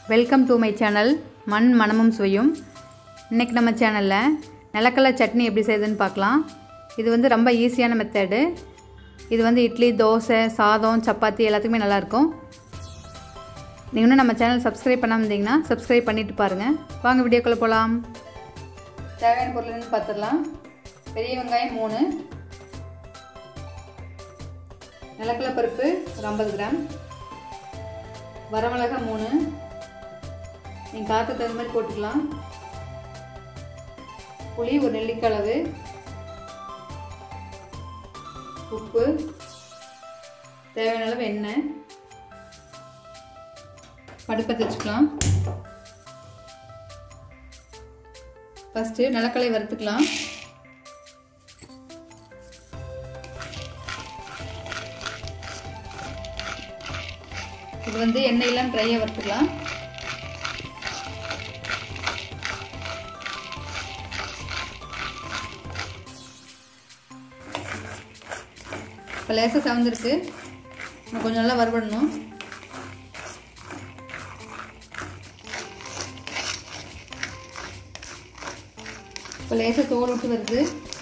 welcome to my channel மண் மனமும் சுவையும் இன்றைக்கி நம்ம சேனலில் நிலக்கடலை சட்னி எப்படி செய்யுதுன்னு பார்க்கலாம் இது வந்து ரொம்ப ஈஸியான மெத்தடு இது வந்து இட்லி தோசை சாதம் சப்பாத்தி எல்லாத்துக்குமே நல்லாயிருக்கும் நீங்கள் இன்னும் நம்ம சேனல் சப்ஸ்கிரைப் பண்ணாமல் இருந்தீங்கன்னா சப்ஸ்கிரைப் பண்ணிட்டு பாருங்கள் வாங்க வீடியோக்குள்ளே போகலாம் தேவையான பொருள்னு பார்த்துடலாம் பெரிய வெங்காயம் மூணு நிலக்கடலை பருப்பு ஒரு ஐம்பது கிராம் வரமிளகா மூணு நீங்கள் காற்று தகுந்த மாதிரி போட்டுக்கலாம் புளி ஒரு நெல்லிக்காய் அளவு உப்பு தேவையான அளவு எண்ணெய் படுப்பை வச்சுக்கலாம் ஃபஸ்ட்டு நிலக்கடலை வறுத்துக்கலாம் இது வந்து எண்ணெயெல்லாம் ட்ரையாக வறுத்துக்கலாம் இப்போ லேசாக சவந்திருக்கு இன்னும் கொஞ்சம் நல்லா வறுபடணும் இப்போ லேசாக தோல் விட்டு வருது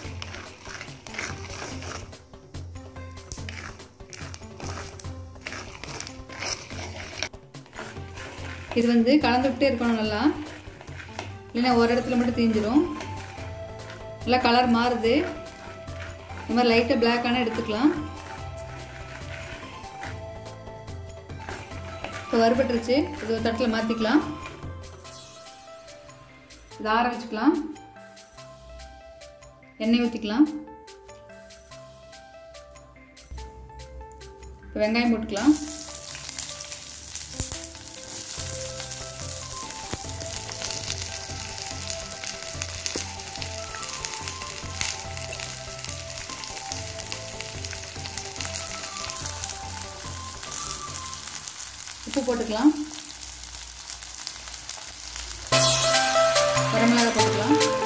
இது வந்து கலந்து விட்டே இருக்கணும் நல்லா இல்லைன்னா ஒரு இடத்துல மட்டும் தீஞ்சிரும் நல்லா கலர் மாறுது இந்த மாதிரி லைட்டாக பிளாக்கான எடுத்துக்கலாம் இப்போ வறுபட்டுருச்சு இது ஒரு தட்டில் மாற்றிக்கலாம் இது ஆற வச்சுக்கலாம் எண்ணெய் ஊற்றிக்கலாம் இப்போ வெங்காயம் போட்டுக்கலாம் உப்பு போட்டுக்கலாம் வரமிளகா போட்டுக்கலாம்